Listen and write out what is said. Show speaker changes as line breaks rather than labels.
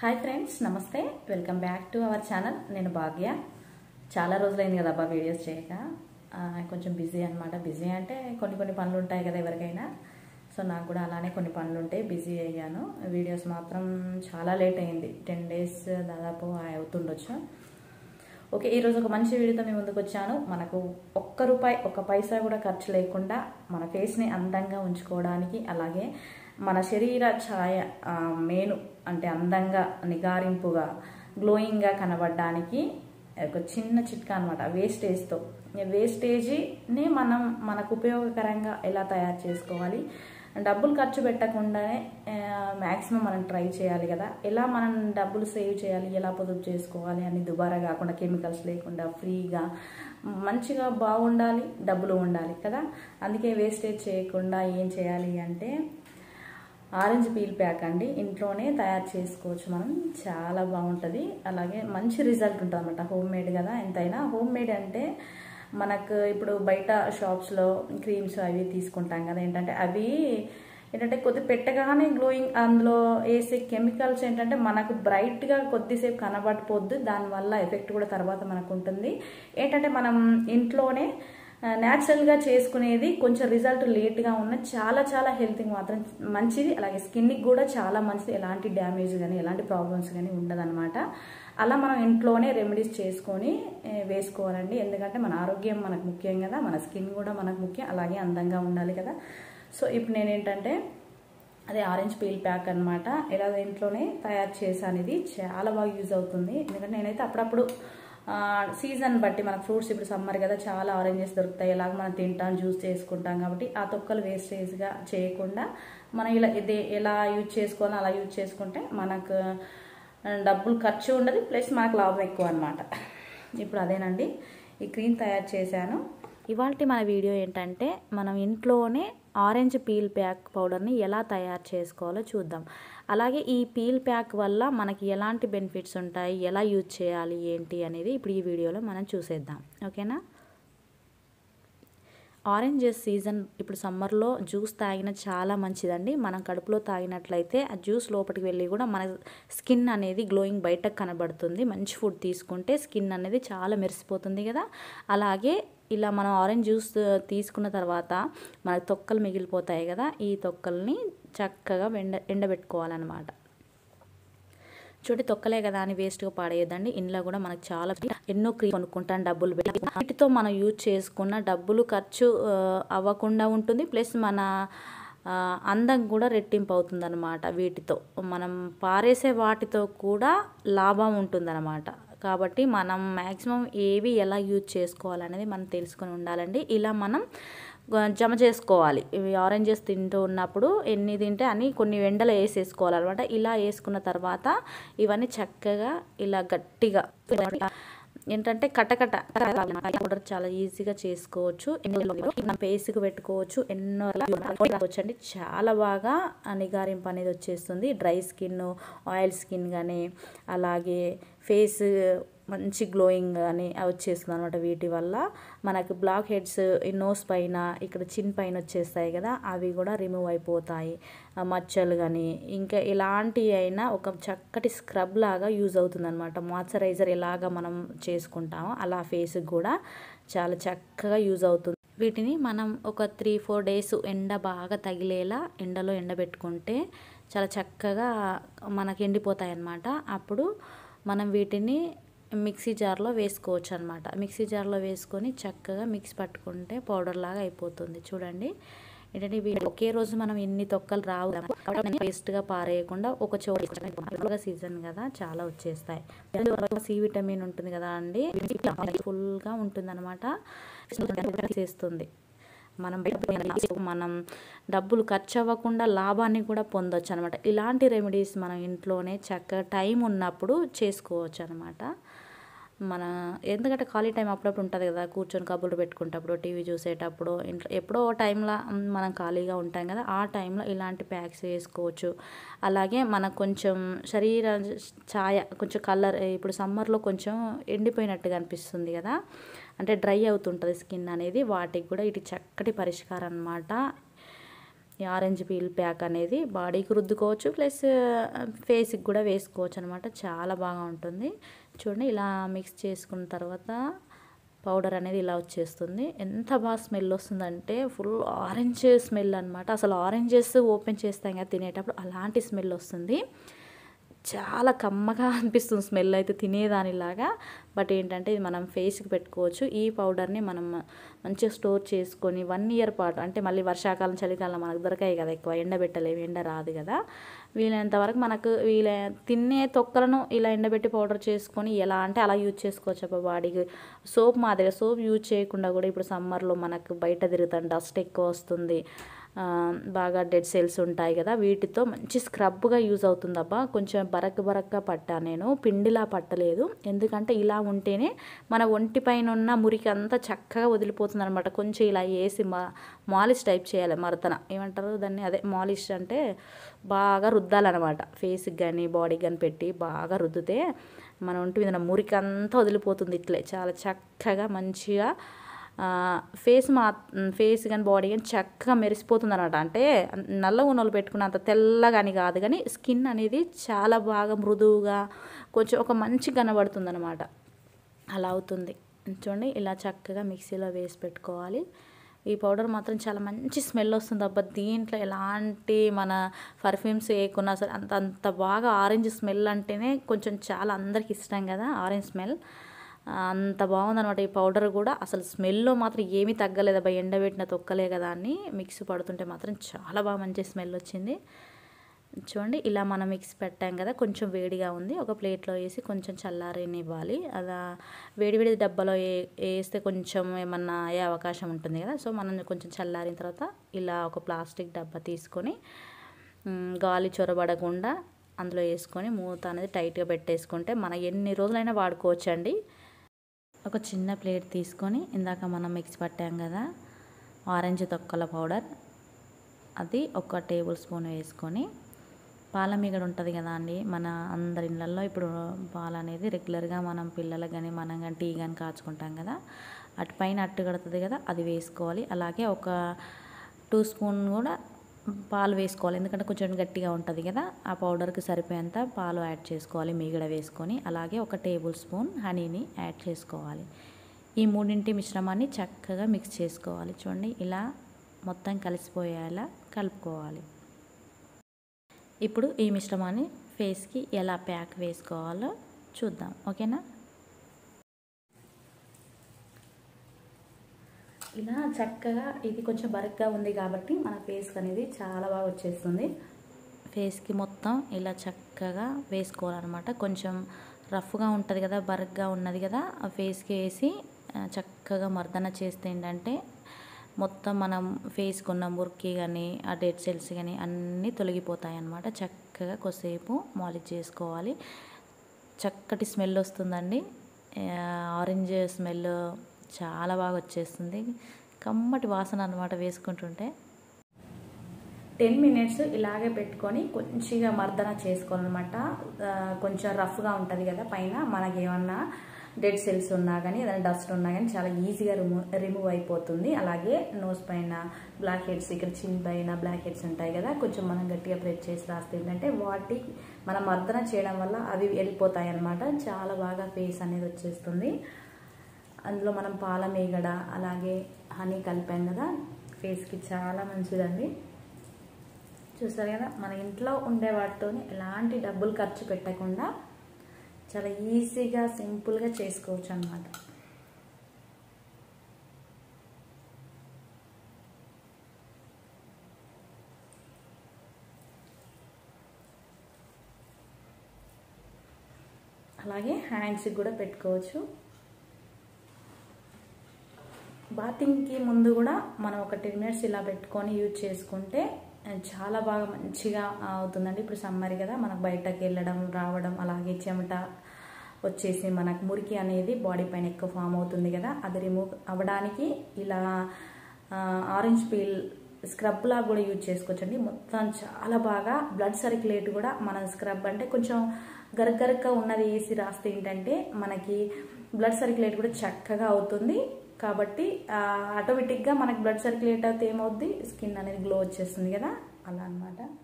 hi friends నమస్తే welcome back to our channel నేను భాగ్య చాలా రోజులైంది కదా అబ్బా వీడియోస్ చేయక ఆ, కొంచెం బిజీ అనమాట బిజీ అంటే కొన్ని కొన్ని పనులు ఉంటాయి కదా ఎవరికైనా సో నాకు కూడా అలానే కొన్ని పనులు ఉంటాయి బిజీ అయ్యాను వీడియోస్ మాత్రం చాలా లేట్ అయింది టెన్ డేస్ దాదాపు అవుతుండొచ్చు ఓకే ఈరోజు ఒక మంచి వీడియోతో మీ ముందుకు వచ్చాను మనకు ఒక్క రూపాయి ఒక్క పైసా కూడా ఖర్చు లేకుండా మన ఫేస్ని అందంగా ఉంచుకోవడానికి అలాగే మన శరీర ఛాయ ఆ, మేను అంటే అందంగా నిగారింపుగా గ్లోయింగ్గా కనబడడానికి ఒక చిన్న చిట్కా అనమాట వేస్టేజ్తో వేస్టేజీని మనం మనకు ఉపయోగకరంగా ఎలా తయారు చేసుకోవాలి డబ్బులు ఖర్చు పెట్టకుండానే మ్యాక్సిమం మనం ట్రై చేయాలి కదా ఎలా మనం డబ్బులు సేవ్ చేయాలి ఎలా పొదుపు చేసుకోవాలి అని దుబారా కాకుండా కెమికల్స్ లేకుండా ఫ్రీగా మంచిగా బాగుండాలి డబ్బులు ఉండాలి కదా అందుకే వేస్టేజ్ చేయకుండా ఏం చేయాలి అంటే ఆరెంజ్ పీల్ ప్యాక్ అండి ఇంట్లోనే తయారు చేసుకోవచ్చు మనం చాలా బాగుంటుంది అలాగే మంచి రిజల్ట్ ఉంటుంది అనమాట హోమ్ మేడ్ కదా ఎంతైనా హోమ్ మేడ్ అంటే మనకు ఇప్పుడు బయట షాప్స్లో క్రీమ్స్ అవి తీసుకుంటాం కదా ఏంటంటే అవి ఏంటంటే కొద్ది పెట్టగానే గ్లోయింగ్ అందులో వేసే కెమికల్స్ ఏంటంటే మనకు బ్రైట్గా కొద్దిసేపు కనబడిపోద్ది దానివల్ల ఎఫెక్ట్ కూడా తర్వాత మనకు ఉంటుంది ఏంటంటే మనం ఇంట్లోనే న్యాచురల్గా చేసుకునేది కొంచెం రిజల్ట్ లేట్గా ఉన్న చాలా చాలా హెల్త్కి మాత్రం మంచిది అలాగే స్కిన్కి కూడా చాలా మంచిది ఎలాంటి డ్యామేజ్ కానీ ఎలాంటి ప్రాబ్లమ్స్ కానీ ఉండదన్నమాట అలా మనం ఇంట్లోనే రెమెడీస్ చేసుకొని ఏ, వేసుకోవాలండి ఎందుకంటే మన ఆరోగ్యం మనకు ముఖ్యం కదా మన స్కిన్ కూడా మనకు ముఖ్యం అలాగే అందంగా ఉండాలి కదా సో ఇప్పుడు నేనేంటంటే అదే ఆరెంజ్ పీల్ ప్యాక్ అనమాట ఇలా ఇంట్లోనే తయారు చేశాను ఇది చాలా బాగా యూజ్ అవుతుంది ఎందుకంటే నేనైతే అప్పుడప్పుడు సీజన్ బట్టి మనకు ఫ్రూట్స్ ఇప్పుడు సమ్మర్ కదా చాలా ఆరెంజెస్ దొరుకుతాయి ఎలాగ మనం తింటాం జ్యూస్ చేసుకుంటాం కాబట్టి ఆ తొక్కలు వేస్టేజ్గా చేయకుండా మనం ఇలా ఇది ఎలా యూజ్ చేసుకోవాలో అలా యూజ్ చేసుకుంటే మనకు డబ్బులు ఖర్చు ఉండదు ప్లస్ మనకు లాభం ఎక్కువ అనమాట ఇప్పుడు అదేనండి ఈ క్రీమ్ తయారు చేశాను ఇవాళ మన వీడియో ఏంటంటే మనం ఇంట్లోనే ఆరెంజ్ పీల్ ప్యాక్ పౌడర్ని ఎలా తయారు చేసుకోవాలో చూద్దాం అలాగే ఈ పీల్ ప్యాక్ వల్ల మనకి ఎలాంటి బెనిఫిట్స్ ఉంటాయి ఎలా యూజ్ చేయాలి ఏంటి అనేది ఇప్పుడు ఈ వీడియోలో మనం చూసేద్దాం ఓకేనా ఆరెంజెస్ సీజన్ ఇప్పుడు సమ్మర్లో జ్యూస్ తాగిన చాలా మంచిదండి మనం కడుపులో తాగినట్లయితే ఆ జ్యూస్ లోపలికి వెళ్ళి కూడా మన స్కిన్ అనేది గ్లోయింగ్ బయటకు కనబడుతుంది మంచి ఫుడ్ తీసుకుంటే స్కిన్ అనేది చాలా మెరిసిపోతుంది కదా అలాగే ఇలా మనం ఆరెంజ్ జ్యూస్ తీసుకున్న తర్వాత మనకు తొక్కలు మిగిలిపోతాయి కదా ఈ తొక్కల్ని చక్కగా ఎండ ఎండబెట్టుకోవాలన్నమాట చూడండి తొక్కలే కదా అని వేస్ట్గా పాడేయద్దండి ఇంట్లో కూడా మనకు చాలా ఎన్నో క్రీమ్ కొనుక్కుంటాం డబ్బులు పెట్టి వీటితో మనం యూజ్ చేసుకున్న డబ్బులు ఖర్చు ఆ, అవ్వకుండా ఉంటుంది ప్లస్ మన ఆ, అందం కూడా రెట్టింపు అవుతుంది అనమాట వీటితో మనం పారేసే వాటితో కూడా లాభం ఉంటుందన్నమాట కాబట్టి మనం మ్యాక్సిమం ఏవి ఎలా యూజ్ చేసుకోవాలనేది మనం తెలుసుకొని ఉండాలండి ఇలా మనం జమ చేసుకోవాలి ఇవి ఆరెంజెస్ తింటూ ఉన్నప్పుడు ఎన్ని తింటే అని కొన్ని ఎండలో వేసేసుకోవాలన్నమాట ఇలా వేసుకున్న తర్వాత ఇవన్నీ చక్కగా ఇలా గట్టిగా ఏంటంటే కటకట పౌడర్ చాలా ఈజీగా చేసుకోవచ్చు ఎన్నో పేస్కి పెట్టుకోవచ్చు ఎన్నో రావచ్చు అండి చాలా బాగా నిగారింపు అనేది వచ్చేస్తుంది డ్రై స్కిన్ ఆయిల్ స్కిన్ కానీ అలాగే ఫేస్ మంచి గ్లోయింగ్ అని వచ్చేస్తుంది అనమాట వీటి వల్ల మనకు బ్లాక్ హెడ్స్ ఈ నోస్ పైన ఇక్కడ చిన్ పైన వచ్చేస్తాయి కదా అవి కూడా రిమూవ్ అయిపోతాయి ఆ మచ్చలు కానీ ఇంకా ఎలాంటి అయినా ఒక చక్కటి స్క్రబ్ లాగా యూజ్ అవుతుంది అనమాట మాయిశ్చరైజర్ ఎలాగ మనం చేసుకుంటామో అలా ఫేస్కి కూడా చాలా చక్కగా యూజ్ అవుతుంది వీటిని మనం ఒక త్రీ ఫోర్ డేస్ ఎండ బాగా తగిలేలా ఎండలో ఎండబెట్టుకుంటే చాలా చక్కగా మనకి ఎండిపోతాయి అన్నమాట అప్పుడు మనం వీటిని మిక్సీ జార్లో వేసుకోవచ్చు అనమాట మిక్సీ జార్లో వేసుకొని చక్కగా మిక్స్ పట్టుకుంటే పౌడర్ లాగా అయిపోతుంది చూడండి ఏంటంటే ఇవి ఒకే రోజు మనం ఎన్ని తొక్కలు రావు కాబట్టి వేస్ట్గా పారేయకుండా ఒక చోట సీజన్ కదా చాలా వచ్చేస్తాయి సి విటమిన్ ఉంటుంది కదా అండి ఫుల్గా ఉంటుంది అనమాట చేస్తుంది మనం బయట మనం డబ్బులు ఖర్చు అవ్వకుండా లాభాన్ని కూడా పొందొచ్చు అనమాట ఇలాంటి రెమెడీస్ మనం ఇంట్లోనే చక్కగా టైం ఉన్నప్పుడు చేసుకోవచ్చు అనమాట మన ఎందుకంటే ఖాళీ టైం అప్పుడప్పుడు ఉంటుంది కదా కూర్చొని కబుర్లు పెట్టుకుంటప్పుడు టీవీ చూసేటప్పుడు ఇంట్లో ఎప్పుడో ఓ టైంలో మనం ఖాళీగా ఉంటాం కదా ఆ టైంలో ఇలాంటి ప్యాక్స్ వేసుకోవచ్చు అలాగే మనకు కొంచెం శరీర ఛాయ కొంచెం కలర్ ఇప్పుడు సమ్మర్లో కొంచెం ఎండిపోయినట్టుగా అనిపిస్తుంది కదా అంటే డ్రై అవుతుంటుంది స్కిన్ అనేది వాటికి కూడా ఇటు చక్కటి పరిష్కారం అనమాట ఈ ఆరెంజ్ పీల్ ప్యాక్ అనేది బాడీకి రుద్దుకోవచ్చు ప్లస్ ఫేస్కి కూడా వేసుకోవచ్చు అనమాట చాలా బాగా ఉంటుంది చూడండి ఇలా మిక్స్ చేసుకున్న తర్వాత పౌడర్ అనేది ఇలా వచ్చేస్తుంది ఎంత బాగా స్మెల్ వస్తుందంటే ఫుల్ ఆరెంజ్ స్మెల్ అనమాట అసలు ఆరెంజెస్ ఓపెన్ చేస్తాం కదా తినేటప్పుడు అలాంటి స్మెల్ వస్తుంది చాలా కమ్మగా అనిపిస్తుంది స్మెల్ అయితే తినేదానిలాగా బట్ ఏంటంటే ఇది మనం ఫేస్కి పెట్టుకోవచ్చు ఈ పౌడర్ని మనం మంచిగా స్టోర్ చేసుకొని వన్ ఇయర్ పాటు అంటే మళ్ళీ వర్షాకాలం చలికాలం మనకు దొరకాయి కదా ఎక్కువ ఎండబెట్టలేము ఎండ రాదు కదా వీలైనంత వరకు మనకు వీల తినే తొక్కలను ఇలా ఎండబెట్టి పౌడర్ చేసుకొని ఎలా అంటే అలా యూజ్ చేసుకోవచ్చు అబ్బా బాడీకి సోప్ మాదిరిగా సోప్ యూజ్ చేయకుండా కూడా ఇప్పుడు సమ్మర్లో మనకు బయట తిరుగుతాం డస్ట్ ఎక్కువ వస్తుంది బాగా డెడ్ సెల్స్ ఉంటాయి కదా వీటితో మంచి స్క్రబ్గా యూజ్ అవుతుంది అబ్బా కొంచెం బరక్ బరక్గా పట్టా నేను పిండిలా పట్టలేదు ఎందుకంటే ఇలా ఉంటేనే మన ఒంటి పైన ఉన్న మురికి అంతా చక్కగా వదిలిపోతుంది అనమాట కొంచెం ఇలా వేసి మా మాలిష్ టైప్ చేయాలి మరతన ఏమంటారు దాన్ని అదే మాలిష్ అంటే బాగా రుద్దాలన్నమాట ఫేస్కి కానీ బాడీకి కానీ పెట్టి బాగా రుద్దితే మన ఒంటి మీద మురికి అంతా వదిలిపోతుంది ఇట్లే చాలా చక్కగా మంచిగా ఫేస్ మా ఫేస్ కానీ బాడీ కానీ చక్కగా మెరిసిపోతుంది అనమాట అంటే నల్ల ఉన్నోళ్ళు పెట్టుకున్నంత తెల్లగాని కాదు కానీ స్కిన్ అనేది చాలా బాగా మృదువుగా కొంచెం ఒక మంచి కనబడుతుంది అనమాట అలా అవుతుంది చూడండి ఇలా చక్కగా మిక్సీలో వేసి పెట్టుకోవాలి ఈ పౌడర్ మాత్రం చాలా మంచి స్మెల్ వస్తుంది అబ్బా దీంట్లో ఎలాంటి మన పర్ఫ్యూమ్స్ వేయకున్నా సరే అంత అంత బాగా ఆరెంజ్ స్మెల్ అంటేనే కొంచెం చాలా అందరికి ఇష్టం కదా ఆరెంజ్ స్మెల్ అంత బాగుందనమాట ఈ పౌడర్ కూడా అసలు స్మెల్లో మాత్రం ఏమీ తగ్గలేదు అబ్బా ఎండబెట్టిన తొక్కలే కదా అని మిక్స్ పడుతుంటే మాత్రం చాలా బాగా మంచి స్మెల్ వచ్చింది చూడండి ఇలా మనం మిక్స్ పెట్టాం కదా కొంచెం వేడిగా ఉంది ఒక ప్లేట్లో వేసి కొంచెం చల్లారనివ్వాలి అలా వేడివేడి డబ్బాలో వేస్తే కొంచెం ఏమన్నా అయ్యే అవకాశం ఉంటుంది కదా సో మనం కొంచెం చల్లారిన తర్వాత ఇలా ఒక ప్లాస్టిక్ డబ్బా తీసుకొని గాలి చొరబడకుండా అందులో వేసుకొని మూత అనేది టైట్గా పెట్టేసుకుంటే మన ఎన్ని రోజులైనా వాడుకోవచ్చండి ఒక చిన్న ప్లేట్ తీసుకొని ఇందాక మనం మిక్స్ పట్టాం కదా ఆరెంజ్ తొక్కల పౌడర్ అది ఒక టేబుల్ స్పూన్ వేసుకొని పాల మీగడ ఉంటుంది కదా అండి మన అందరి ఇళ్ళల్లో ఇప్పుడు పాలు అనేది రెగ్యులర్గా మనం పిల్లలకు కానీ మనం కానీ టీ కానీ కాచుకుంటాం కదా అటు పైన అట్టు కడుతుంది కదా అది వేసుకోవాలి అలాగే ఒక టూ స్పూన్ కూడా పాలు వేసుకోవాలి ఎందుకంటే కొంచెం గట్టిగా ఉంటుంది కదా ఆ పౌడర్కి సరిపోయేంత పాలు యాడ్ చేసుకోవాలి మీగడ వేసుకొని అలాగే ఒక టేబుల్ స్పూన్ హనీని యాడ్ చేసుకోవాలి ఈ మూడింటి మిశ్రమాన్ని చక్కగా మిక్స్ చేసుకోవాలి చూడండి ఇలా మొత్తం కలిసిపోయేలా కలుపుకోవాలి ఇప్పుడు ఈ మిశ్రమాన్ని ఫేస్కి ఎలా ప్యాక్ వేసుకోవాలో చూద్దాం ఓకేనా ఇలా చక్కగా ఇది కొంచెం బరక్గా ఉంది కాబట్టి మన ఫేస్కి అనేది చాలా బాగా వచ్చేస్తుంది ఫేస్కి మొత్తం ఇలా చక్కగా వేసుకోవాలన్నమాట కొంచెం రఫ్గా ఉంటుంది కదా బరక్గా ఉన్నది కదా ఆ ఫేస్కి వేసి చక్కగా మర్దన చేస్తే ఏంటంటే మొత్తం మనం ఫేస్కి ఉన్న మురికి కానీ ఆ డెడ్ సెల్స్ కానీ అన్నీ తొలగిపోతాయి అన్నమాట చక్కగా కొద్దిసేపు మాలిష్ చేసుకోవాలి చక్కటి స్మెల్ వస్తుందండి ఆరెంజ్ స్మెల్ చాలా బాగా వచ్చేస్తుంది కమ్మటి వాసన అనమాట వేసుకుంటుంటే టెన్ మినిట్స్ ఇలాగే పెట్టుకొని కొంచెంగా మర్దన చేసుకోవాలన్నమాట కొంచెం రఫ్గా ఉంటుంది కదా పైన మనకి ఏమన్నా డెడ్ సెల్స్ ఉన్నా కానీ ఏదైనా డస్ట్ ఉన్నా కానీ చాలా ఈజీగా రిమూవ్ రిమూవ్ అయిపోతుంది అలాగే నోస్ పైన బ్లాక్ హెడ్స్ ఇక్కడ చిన్ పైన బ్లాక్ హెడ్స్ ఉంటాయి కదా కొంచెం మనం గట్టిగా ప్రెస్ చేసి రాస్తే ఏంటంటే వాటి మనం మర్దన చేయడం వల్ల అవి వెళ్ళిపోతాయి అనమాట చాలా బాగా ఫేస్ అనేది వచ్చేస్తుంది అందులో మనం పాల మేగడ అలాగే హనీ కలిపాం కదా ఫేస్కి చాలా మంచిదండి చూసారు కదా మన ఇంట్లో ఉండే వాటితో ఎలాంటి డబ్బులు ఖర్చు పెట్టకుండా చాలా ఈజీగా సింపుల్గా చేసుకోవచ్చు అనమాట అలాగే హ్యాండ్స్కి కూడా పెట్టుకోవచ్చు బాతింగ్కి ముందు కూడా మనం ఒక టెన్ మినిట్స్ ఇలా పెట్టుకొని యూజ్ చేసుకుంటే చాలా బాగా మంచిగా అవుతుందండి ఇప్పుడు సమ్మర్ కదా మనకు బయటకు వెళ్ళడం రావడం అలాగే చెమట వచ్చేసి మనకు మురికి అనేది బాడీ పైన ఎక్కువ ఫామ్ అవుతుంది కదా అది రిమూవ్ అవ్వడానికి ఇలా ఆరెంజ్ పీల్ స్క్రబ్ లాగా కూడా యూజ్ చేసుకోవచ్చండి మొత్తం చాలా బాగా బ్లడ్ సర్క్యులేట్ కూడా మన స్క్రబ్ అంటే కొంచెం గరగరగ్గా ఉన్నది వేసి రాస్తే ఏంటంటే మనకి బ్లడ్ సర్క్యులేట్ కూడా చక్కగా అవుతుంది కాబట్టి ఆటోమేటిక్గా మనకి బ్లడ్ సర్క్యులేట్ అయితే ఏమవుద్ది స్కిన్ అనేది గ్లో వచ్చేస్తుంది కదా అలా అనమాట